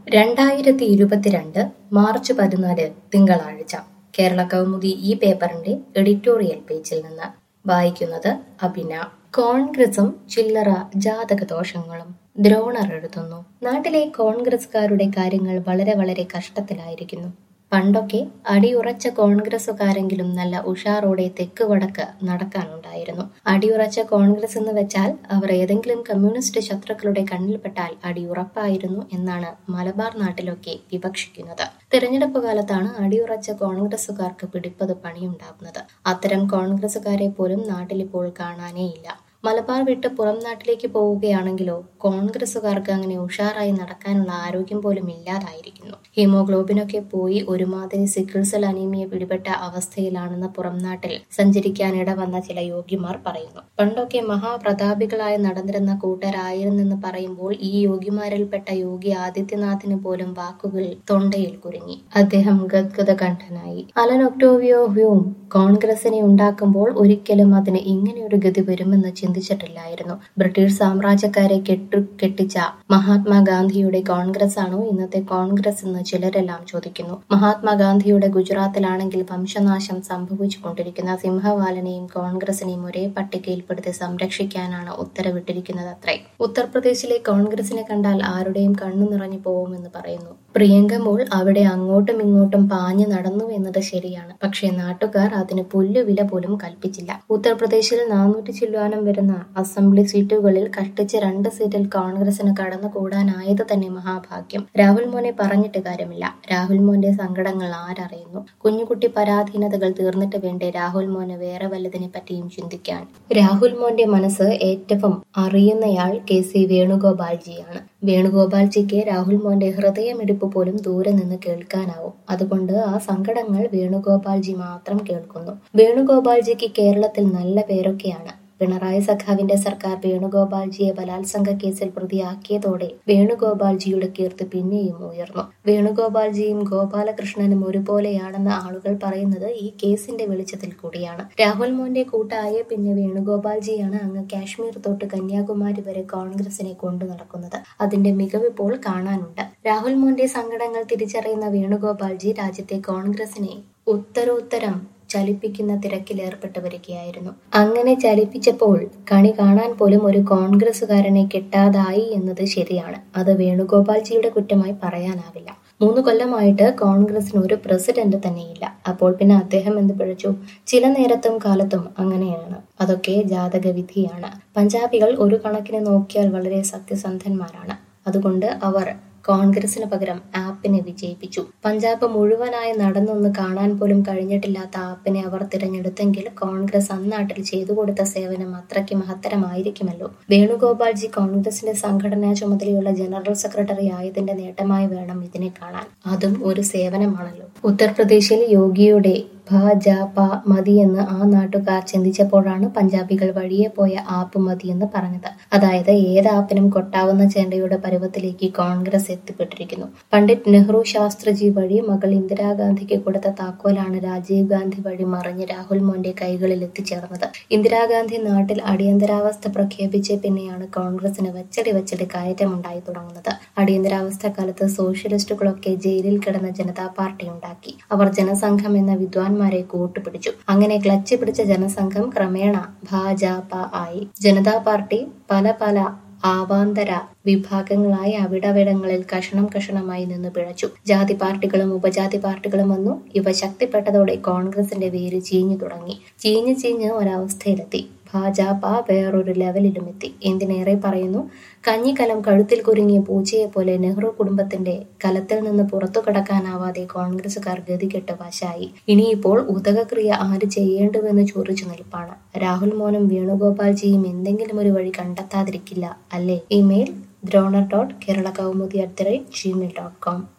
രണ്ടായിരത്തി ഇരുപത്തിരണ്ട് മാർച്ച് പതിനാല് തിങ്കളാഴ്ച കേരള കൗമുദി ഈ പേപ്പറിന്റെ എഡിറ്റോറിയൽ പേജിൽ നിന്ന് വായിക്കുന്നത് അഭിന കോൺഗ്രസും ചില്ലറ ജാതകദോഷങ്ങളും ദ്രോണർ എഴുതുന്നു നാട്ടിലെ കോൺഗ്രസുകാരുടെ കാര്യങ്ങൾ വളരെ വളരെ കഷ്ടത്തിലായിരിക്കുന്നു പണ്ടൊക്കെ അടിയുറച്ച കോൺഗ്രസുകാരെങ്കിലും നല്ല ഉഷാറോടെ തെക്ക് വടക്ക് നടക്കാനുണ്ടായിരുന്നു അടിയുറച്ച കോൺഗ്രസ് എന്ന് വെച്ചാൽ അവർ ഏതെങ്കിലും കമ്മ്യൂണിസ്റ്റ് ശത്രുക്കളുടെ കണ്ണിൽപ്പെട്ടാൽ അടിയുറപ്പായിരുന്നു എന്നാണ് മലബാർ നാട്ടിലൊക്കെ വിവക്ഷിക്കുന്നത് തിരഞ്ഞെടുപ്പ് കാലത്താണ് അടിയുറച്ച കോൺഗ്രസുകാർക്ക് പിടിപ്പത് പണിയുണ്ടാകുന്നത് അത്തരം കോൺഗ്രസുകാരെ പോലും നാട്ടിലിപ്പോൾ കാണാനേയില്ല മലബാർ വിട്ട് പുറം നാട്ടിലേക്ക് പോവുകയാണെങ്കിലോ കോൺഗ്രസുകാർക്ക് അങ്ങനെ ഉഷാറായി നടക്കാനുള്ള ആരോഗ്യം പോലും ഇല്ലാതായിരിക്കുന്നു ഹീമോഗ്ലോബിനൊക്കെ പോയി ഒരുമാതിരി സിക്കിൾസൽ അനീമിയ പിടിപെട്ട അവസ്ഥയിലാണെന്ന് പുറം നാട്ടിൽ സഞ്ചരിക്കാൻ ഇടവന്ന ചില യോഗ്യമാർ പറയുന്നു പണ്ടൊക്കെ മഹാപ്രതാപികളായി നടന്നിരുന്ന കൂട്ടരായിരുന്നെന്ന് പറയുമ്പോൾ ഈ യോഗ്യമാരിൽപ്പെട്ട യോഗി ആദിത്യനാഥിന് പോലും വാക്കുകൾ തൊണ്ടയിൽ കുരുങ്ങി അദ്ദേഹം ഗദ്ഗത കണ്ഠനായി അലൻ ഒക്ടോവിയോ ഹ്യൂം കോൺഗ്രസിനെ ഉണ്ടാക്കുമ്പോൾ ഒരിക്കലും അതിന് ഇങ്ങനെയൊരു ഗതി വരുമെന്ന് ചിന്തിച്ചിട്ടില്ലായിരുന്നു ബ്രിട്ടീഷ് സാമ്രാജ്യക്കാരെ കെട്ടു കെട്ടിച്ച മഹാത്മാഗാന്ധിയുടെ കോൺഗ്രസ് ആണോ ഇന്നത്തെ കോൺഗ്രസ് എന്ന് ചിലരെല്ലാം ചോദിക്കുന്നു മഹാത്മാഗാന്ധിയുടെ ഗുജറാത്തിലാണെങ്കിൽ വംശനാശം സംഭവിച്ചുകൊണ്ടിരിക്കുന്ന സിംഹവാലനെയും കോൺഗ്രസിനെയും ഒരേ പട്ടികയിൽപ്പെടുത്തി സംരക്ഷിക്കാനാണ് ഉത്തരവിട്ടിരിക്കുന്നത് അത്രേ ഉത്തർപ്രദേശിലെ കോൺഗ്രസിനെ കണ്ടാൽ ആരുടെയും കണ്ണു നിറഞ്ഞു പോകുമെന്ന് പറയുന്നു പ്രിയങ്ക മോൾ അവിടെ അങ്ങോട്ടും ഇങ്ങോട്ടും പാഞ്ഞു നടന്നു എന്നത് ശരിയാണ് പക്ഷേ നാട്ടുകാർ അതിന് പുല്ലുവില പോലും കൽപ്പിച്ചില്ല ഉത്തർപ്രദേശിൽ നാനൂറ്റി ചില്ലുവാനം വരുന്ന അസംബ്ലി സീറ്റുകളിൽ കഷ്ടിച്ച് രണ്ട് സീറ്റിൽ കോൺഗ്രസിന് കടന്നുകൂടാനായത് തന്നെ മഹാഭാഗ്യം രാഹുൽ മോനെ പറഞ്ഞിട്ട് കാര്യമില്ല രാഹുൽ മോന്റെ സങ്കടങ്ങൾ ആരറിയുന്നു കുഞ്ഞുകുട്ടി പരാധീനതകൾ തീർന്നിട്ട് വേണ്ടേ രാഹുൽ മോന് വേറെ വല്ലതിനെ പറ്റിയും ചിന്തിക്കാൻ രാഹുൽ മോന്റെ മനസ്സ് ഏറ്റവും അറിയുന്നയാൾ കെ സി വേണുഗോപാൽജിയാണ് വേണുഗോപാൽജിക്ക് രാഹുൽ മോന്റെ ഹൃദയമിടിപ്പ് പോലും ദൂരെ നിന്ന് കേൾക്കാനാവും അതുകൊണ്ട് ആ സങ്കടങ്ങൾ വേണുഗോപാൽജി മാത്രം കേൾക്കുന്നു വേണുഗോപാൽജിക്ക് കേരളത്തിൽ നല്ല പേരൊക്കെയാണ് പിണറായി സഖാവിന്റെ സർക്കാർ വേണുഗോപാൽജിയെ ബലാത്സംഗ കേസിൽ പ്രതിയാക്കിയതോടെ വേണുഗോപാൽജിയുടെ കീർത്തി പിന്നെയും ഉയർന്നു വേണുഗോപാൽജിയും ഗോപാലകൃഷ്ണനും ഒരുപോലെയാണെന്ന് ആളുകൾ പറയുന്നത് ഈ കേസിന്റെ വെളിച്ചത്തിൽ കൂടിയാണ് രാഹുൽ മോന്റെ കൂട്ടായ പിന്നെ വേണുഗോപാൽജിയാണ് അങ്ങ് കാശ്മീർ തൊട്ട് കന്യാകുമാരി വരെ കോൺഗ്രസിനെ കൊണ്ടു നടക്കുന്നത് അതിന്റെ മികവ് ഇപ്പോൾ കാണാനുണ്ട് രാഹുൽ മോന്റെ സങ്കടങ്ങൾ തിരിച്ചറിയുന്ന വേണുഗോപാൽജി രാജ്യത്തെ കോൺഗ്രസിനെ ഉത്തരോത്തരം ചലിപ്പിക്കുന്ന തിരക്കിലേർപ്പെട്ടു വരികയായിരുന്നു അങ്ങനെ ചലിപ്പിച്ചപ്പോൾ കണി കാണാൻ പോലും ഒരു കോൺഗ്രസുകാരനെ കിട്ടാതായി എന്നത് ശരിയാണ് അത് വേണുഗോപാൽജിയുടെ കുറ്റമായി പറയാനാവില്ല മൂന്ന് കൊല്ലമായിട്ട് കോൺഗ്രസിന് ഒരു പ്രസിഡന്റ് തന്നെയില്ല അപ്പോൾ പിന്നെ അദ്ദേഹം എന്ത് പിഴച്ചു ചില നേരത്തും കാലത്തും അങ്ങനെയാണ് അതൊക്കെ ജാതകവിധിയാണ് പഞ്ചാബികൾ ഒരു കണക്കിന് നോക്കിയാൽ വളരെ സത്യസന്ധന്മാരാണ് അതുകൊണ്ട് അവർ കോൺഗ്രസിന് പകരം ആപ്പിനെ വിജയിപ്പിച്ചു പഞ്ചാബ് മുഴുവനായി നടന്നൊന്ന് കാണാൻ പോലും കഴിഞ്ഞിട്ടില്ലാത്ത ആപ്പിനെ അവർ തിരഞ്ഞെടുത്തെങ്കിൽ കോൺഗ്രസ് അന്നാട്ടിൽ ചെയ്തു കൊടുത്ത സേവനം അത്രയ്ക്ക് മഹത്തരമായിരിക്കുമല്ലോ വേണുഗോപാൽജി കോൺഗ്രസിന്റെ സംഘടനാ ചുമതലയുള്ള ജനറൽ സെക്രട്ടറി ആയതിന്റെ നേട്ടമായി വേണം ഇതിനെ കാണാൻ അതും ഒരു സേവനമാണല്ലോ ഉത്തർപ്രദേശിൽ യോഗിയുടെ ഭ ജ പ മതിയെന്ന് ആ നാട്ടുകാർ ചിന്തിച്ചപ്പോഴാണ് പഞ്ചാബികൾ വഴിയെ പോയ ആപ്പ് മതിയെന്ന് പറഞ്ഞത് അതായത് ഏത് ആപ്പിനും കൊട്ടാവുന്ന ചേണ്ടയുടെ പരുവത്തിലേക്ക് കോൺഗ്രസ് എത്തിപ്പെട്ടിരിക്കുന്നു പണ്ഡിറ്റ് നെഹ്റു ശാസ്ത്രജി വഴി മകൾ ഇന്ദിരാഗാന്ധിക്ക് കൊടുത്ത താക്കോലാണ് രാജീവ് ഗാന്ധി വഴി മറിഞ്ഞ് രാഹുൽ മോന്റെ കൈകളിൽ എത്തിച്ചേർന്നത് ഇന്ദിരാഗാന്ധി നാട്ടിൽ അടിയന്തരാവസ്ഥ പ്രഖ്യാപിച്ച പിന്നെയാണ് കോൺഗ്രസിന് വെച്ചടി വെച്ചടി കയറ്റമുണ്ടായി തുടങ്ങുന്നത് അടിയന്തരാവസ്ഥ കാലത്ത് സോഷ്യലിസ്റ്റുകളൊക്കെ ജയിലിൽ കിടന്ന ജനതാ പാർട്ടി ഉണ്ടാക്കി അവർ ജനസംഘം എന്ന വിദ്വാൻമാരെ കൂട്ടുപിടിച്ചു അങ്ങനെ ക്ലച്ച് പിടിച്ച ജനസംഘം ക്രമേണ ഭാജപ ആയി ജനതാ പാർട്ടി പല പല ആവാന്തര വിഭാഗങ്ങളായി അവിടവിടങ്ങളിൽ കഷണം കഷണമായി നിന്ന് പിഴച്ചു ജാതി പാർട്ടികളും ഉപജാതി പാർട്ടികളും വന്നു ഇവ ശക്തിപ്പെട്ടതോടെ കോൺഗ്രസിന്റെ വേര് ചീഞ്ഞു തുടങ്ങി ചീഞ്ഞ് ചീഞ്ഞ് ഒരവസ്ഥയിലെത്തി ഭാജപ വേറൊരു ലെവലിലും എത്തി എന്തിനേറെ പറയുന്നു കഞ്ഞിക്കലം കഴുത്തിൽ കുരുങ്ങിയ പൂച്ചയെ പോലെ നെഹ്റു കുടുംബത്തിന്റെ കലത്തിൽ നിന്ന് പുറത്തു കടക്കാനാവാതെ കോൺഗ്രസുകാർ ഗതികെട്ട് വശായി ഇനിയിപ്പോൾ ഉദകക്രിയ ആര് ചെയ്യേണ്ടുവെന്ന് ചോദിച്ചു നിൽപ്പാണ് രാഹുൽ മോനും വേണുഗോപാൽജിയും എന്തെങ്കിലും ഒരു വഴി കണ്ടെത്താതിരിക്കില്ല അല്ലേ ഇമെയിൽ ദ്രോണർ dot Kerala Kaumudi at the rate Gmail dot com